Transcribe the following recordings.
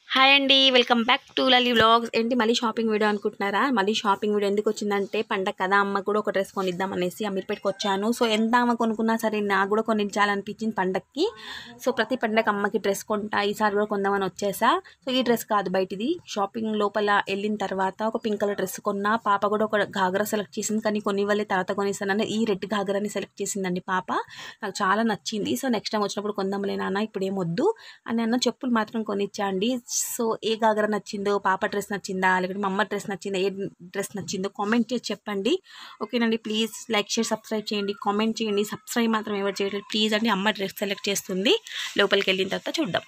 Hi అండి welcome back to Lali vlogs ఏంటి మళ్ళీ షాపింగ్ వీడియో అనుకుంటున్నారా మళ్ళీ షాపింగ్ వీడియో ఎందుకు వచ్చిందంటే పండగ కదా అమ్మ కూడా ఒక డ్రెస్ కొనిద్దాం అనేసి అమీర్పేటకి వచ్చాను సో ఎంత అమ్మ కొనుక్కున్నా సరే నాకు కూడా కొనిచ్చాలనిపించింది పండగకి సో ప్రతి పండగ అమ్మకి డ్రెస్ కొంటా ఈసారి కూడా కొందామని వచ్చేసా సో ఈ డ్రెస్ కాదు బయటిది షాపింగ్ లోపల వెళ్ళిన తర్వాత ఒక పింక్ కలర్ డ్రెస్ కొన్నా పాప కూడా ఒక ఘాగరా సెలెక్ట్ చేసింది కానీ కొన్ని వాళ్ళే తర్వాత కొనిస్తానని ఈ రెడ్ ఘాగరాని సెలెక్ట్ చేసిందండి పాప నాకు చాలా నచ్చింది సో నెక్స్ట్ టైం వచ్చినప్పుడు కొందాంలే నాన్న ఇప్పుడు ఏమొద్దు అని అన్న చెప్పులు మాత్రం కొనిచ్చా అండి సో ఏ గాగర నచ్చిందో పాప డ్రెస్ నచ్చిందా లేకపోతే మా అమ్మ డ్రెస్ నచ్చిందా ఏ డ్రెస్ నచ్చిందో కామెంట్ చేసి చెప్పండి ఓకేనండి ప్లీజ్ లైక్ షేర్ సబ్స్క్రైబ్ చేయండి కామెంట్ చేయండి సబ్స్క్రైబ్ మాత్రం ఎవరు చేయలేదు ప్లీజ్ అండి అమ్మ డ్రెస్ సెలెక్ట్ చేస్తుంది లోపలికి వెళ్ళిన తర్వాత చూద్దాం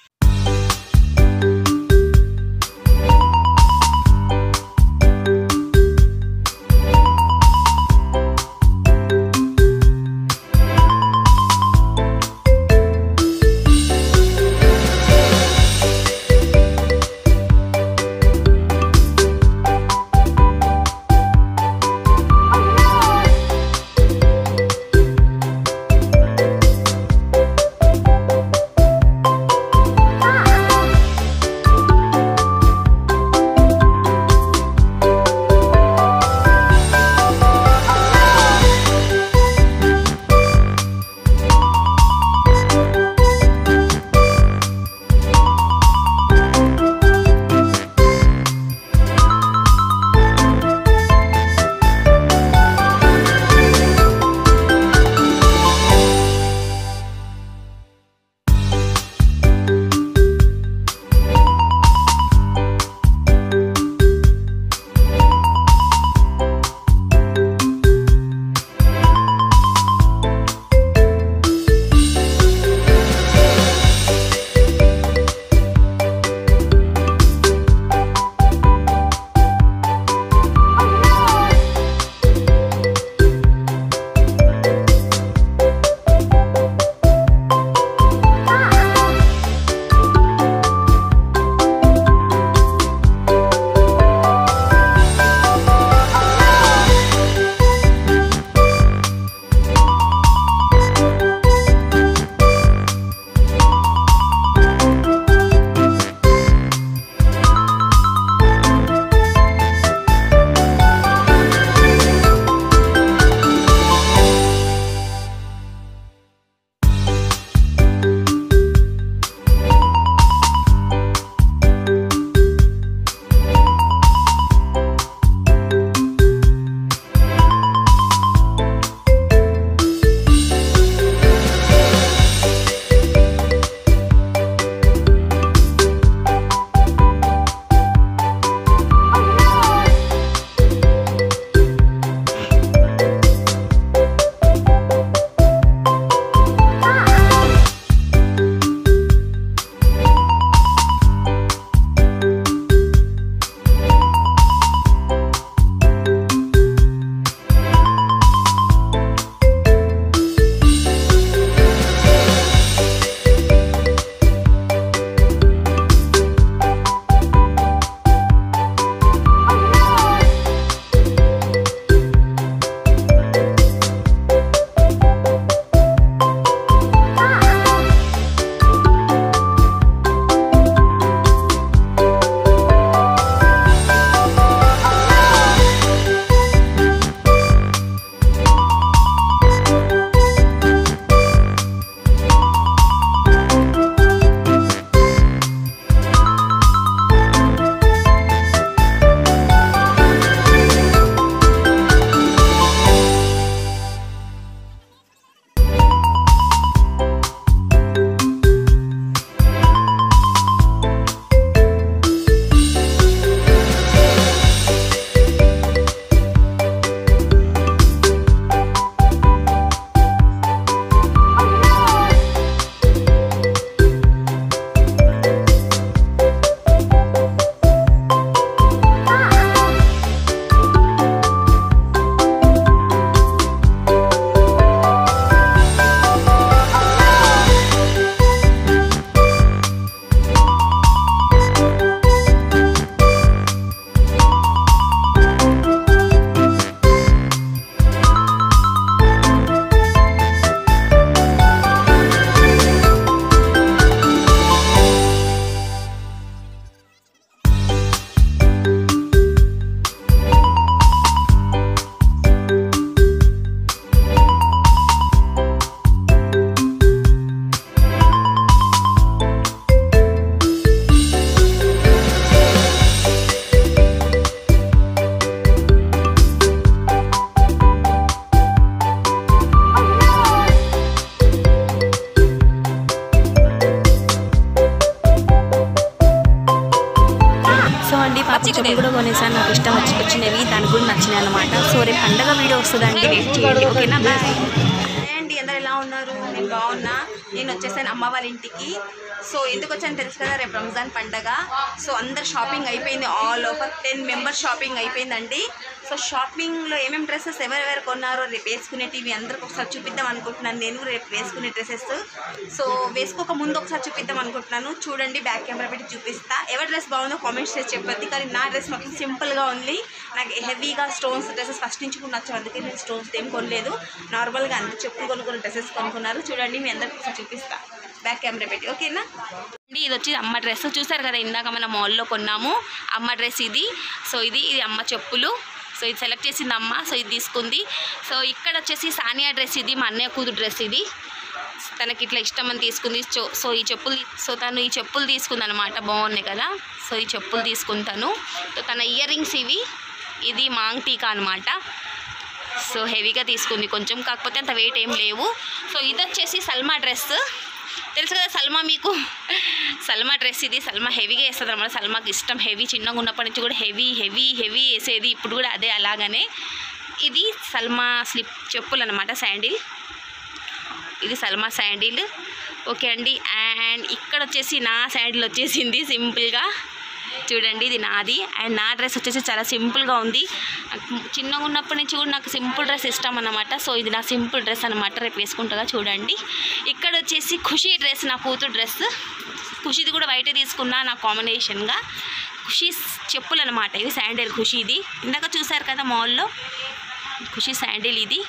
చెప్పులు కూడా కొనేసాను నాకు ఇష్టం వచ్చి వచ్చినవి దానికి కూడా నచ్చినాయి అనమాట సో రేపు పండగ వీడియో వస్తుందండి వెయిట్ చేయండి ఓకేనా బాయ్ అండి అందరు ఎలా ఉన్నారు నేను బాగున్నా నేను వచ్చేసాను అమ్మ వాళ్ళ ఇంటికి సో ఎందుకు వచ్చాను తెలుసు కదా రేపు రంజాన్ పండగ సో అందరు షాపింగ్ అయిపోయింది all over ten members shopping అయిపోయిందండి సో షాపింగ్లో ఏమేమి డ్రెస్సెస్ ఎవరెవరు కొన్నారో రేపు వేసుకునేటివి అందరికి ఒకసారి చూపిద్దాం అనుకుంటున్నాను నేను రేపు వేసుకునే డ్రెస్సెస్ సో వేసుకోక ముందు ఒకసారి చూపిద్దాం అనుకుంటున్నాను చూడండి బ్యాక్ కెమెరా పెట్టి చూపిస్తా ఎవరి డ్రెస్ బాగుందో కామెంట్స్ చేసి చెప్పొద్దు కానీ నా డ్రెస్ మాత్రం సింపుల్గా ఉంది నాకు హెవీగా స్టోన్స్ డ్రెస్సెస్ ఫస్ట్ నుంచి కూడా నచ్చవు అందుకే నేను స్టోన్స్ ఏం కొనలేదు నార్మల్గా అంత చెప్పులు కొనుక్కున్న డ్రెస్సెస్ కొనుక్కున్నారు చూడండి మీ అందరికి ఒకసారి చూపిస్తా బ్యాక్ కెమెరా పెట్టి ఓకేనా అండి ఇది వచ్చి అమ్మ డ్రెస్ చూసారు కదా ఇందాక మన మాల్లో కొన్నాము అమ్మ డ్రెస్ ఇది సో ఇది ఇది అమ్మ చెప్పులు సో ఇది సెలెక్ట్ చేసింది అమ్మ సో ఇది తీసుకుంది సో ఇక్కడ వచ్చేసి సానియా డ్రెస్ ఇది మా అన్నయ్య కూతురు డ్రెస్ ఇది తనకి ఇట్లా ఇష్టం అని తీసుకుంది సో సో ఈ చెప్పులు సో తను ఈ చెప్పులు తీసుకుంది అనమాట బాగున్నాయి కదా సో ఈ చెప్పులు తీసుకుంటాను సో తన ఇయర్ రింగ్స్ ఇవి ఇది మాంగ్ టీకా అనమాట సో హెవీగా తీసుకుంది కొంచెం కాకపోతే అంత వెయిట్ ఏం లేవు సో ఇది వచ్చేసి సల్మా డ్రెస్ తెలుసు కదా సల్మా మీకు సల్మా డ్రెస్ ఇది సల్మా హెవీగా వేస్తుంది అనమాట సల్మాకి ఇష్టం హెవీ చిన్నగా ఉన్నప్పటి నుంచి కూడా హెవీ హెవీ హెవీ వేసేది ఇప్పుడు కూడా అదే అలాగనే ఇది సల్మా స్లిప్ చెప్పులు అనమాట శాండిల్ ఇది సల్మా శాండిల్ ఓకే అండి అండ్ ఇక్కడ వచ్చేసి నా శాండిల్ వచ్చేసింది సింపుల్గా చూడండి ఇది నాది అండ్ నా డ్రెస్ వచ్చేసి చాలా సింపుల్గా ఉంది నాకు చిన్నగా ఉన్నప్పటి నుంచి కూడా నాకు సింపుల్ డ్రెస్ ఇష్టం అన్నమాట సో ఇది నా సింపుల్ డ్రెస్ అనమాట రేపు వేసుకుంటుందా చూడండి ఇక్కడ వచ్చేసి ఖుషి డ్రెస్ నా కూతురు డ్రెస్ ఖుషిది కూడా బయట తీసుకున్నా నా కాంబినేషన్గా ఖుషి చెప్పులు అనమాట ఇది శాండిల్ ఖుషిది ఇందాక చూసారు కదా మాల్లో ఖుషి శాండిల్ ఇది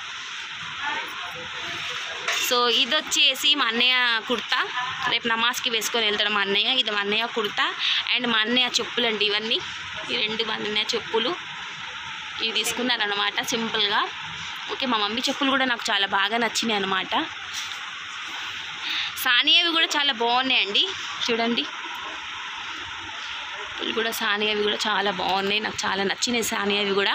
సో ఇది వచ్చేసి మా అన్నయ్య కుర్తా రేపు నమాజ్కి వేసుకొని వెళ్తాడు మా అన్నయ్య ఇది మా అన్నయ్య కుర్తా అండ్ మా అన్నయ్య చెప్పులు అండి ఇవన్నీ ఈ రెండు మా అన్నయ్య చెప్పులు ఇవి తీసుకున్నారనమాట సింపుల్గా ఓకే మా మమ్మీ చెప్పులు కూడా నాకు చాలా బాగా నచ్చినాయి అనమాట సానియావి కూడా చాలా బాగున్నాయండి చూడండి చెప్పులు కూడా సానియావి కూడా చాలా బాగున్నాయి నాకు చాలా నచ్చినాయి సానియావి కూడా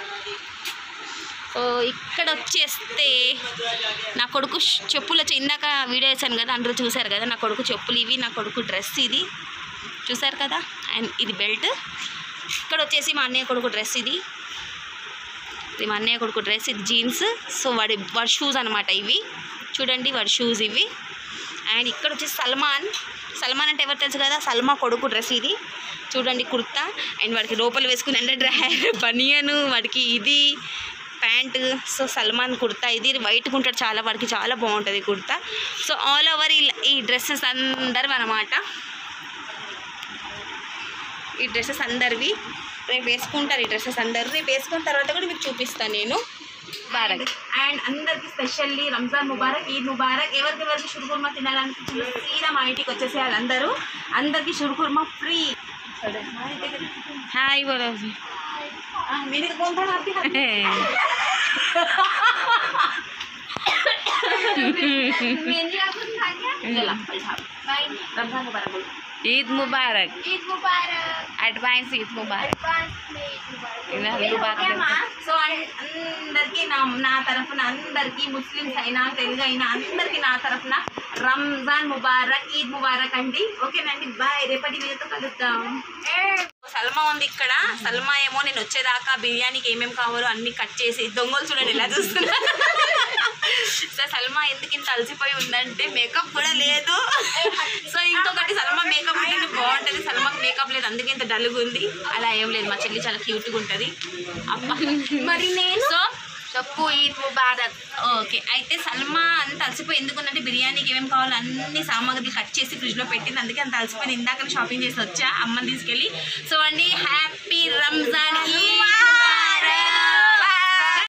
ఓ ఇక్కడ వచ్చేస్తే నా కొడుకు ష్- చెప్పులు వచ్చి ఇందాక వీడియో వేసాను కదా అందరూ చూశారు కదా నా కొడుకు చెప్పులు ఇవి నా కొడుకు డ్రెస్ ఇది చూశారు కదా అండ్ ఇది బెల్ట్ ఇక్కడ వచ్చేసి మా అన్నయ్య కొడుకు డ్రెస్ ఇది ఇది మా అన్నయ్య కొడుకు డ్రెస్ ఇది జీన్స్ సో వాడి వాడి షూస్ అనమాట ఇవి చూడండి వాడి షూస్ ఇవి అండ్ ఇక్కడ వచ్చేసి సల్మాన్ సల్మాన్ అంటే ఎవరు తెలుసు కదా సల్మా కొడుకు డ్రెస్ ఇది చూడండి కుర్తా అండ్ వాడికి లోపల వేసుకుని అంటే డ్రైర్ బనియను వాడికి ఇది ప్యాంట్ సో సల్మాన్ కుర్తా ఇది వైట్గా ఉంటాడు చాలా వాడికి చాలా బాగుంటుంది ఈ కుర్తా సో ఆల్ ఓవర్ ఈ ఈ డ్రెస్సెస్ అందరివి అనమాట ఈ డ్రెస్సెస్ అందరివి రేపు వేసుకుంటారు ఈ డ్రెస్సెస్ అందరు రేపు వేసుకున్న తర్వాత కూడా మీకు చూపిస్తాను నేను ముబారక్ అండ్ అందరికి స్పెషల్లీ రంజాన్ ముబారక్ ఈద్ ముబారక్ ఎవరికి ఎవరికి షురుకుర్మా తినాలనిపించిందో సీదా మా ఇంటికి వచ్చేసేయాలి అందరూ అందరికి షురుకుర్మా ఫ్రీ హాయ్ బోలో मेरे को कौन था आपके हाथ में? मेहंदी आपको दिखा क्या चला, बैठा। बाय रमजान मुबारक बोलो। ईद मुबारक ईद मुबारक एडवांस ईद मुबारक एडवांस में ईद मुबारक ఇలా ఇల్లు బాగా సో అన్- అందరికీ నా నా తరఫున అందరికీ ముస్లిమ్స్ అయినా తెలుగు అయినా అందరికీ నా తరఫున రంజాన్ ముబారక్ ఈద్ ముబారక్ అండి ఓకేనండి బాయ్ రేపటి వీడియోతో కలుద్దాం సల్మా ఉంది ఇక్కడ సల్మా ఏమో నేను వచ్చేదాకా బిర్యానీకి ఏమేమి కావాలో అన్ని కట్ చేసి దొంగలు చూడండి ఎలా చూస్తున్నా సో సల్మా ఎందుకు ఇంత అలసిపోయి ఉందంటే మేకప్ కూడా లేదు సో ఇంకొకటి సల్మా మేకప్ ఉంటే బాగుంటుంది సల్మాకి మేకప్ లేదు అందుకే ఇంత డల్గా ఉంది అలా ఏం లేదు మా చెల్లి చాలా క్యూట్గా ఉంటుంది అబ్బా మరి నేను సో చెప్పు ఈద్ ముబారక్ ఓకే అయితే సల్మా అంత అలసిపోయి ఎందుకుందంటే బిర్యానీకి ఏమేమి కావాలో అన్ని సామాగ్రి కట్ చేసి ఫ్రిడ్జ్లో పెట్టింది అందుకే అంత అలసిపోయింది ఇందాక షాపింగ్ చేసి వచ్చా అమ్మని తీసుకెళ్ళి సో అండి హ్యాపీ రంజాన్ ఈద్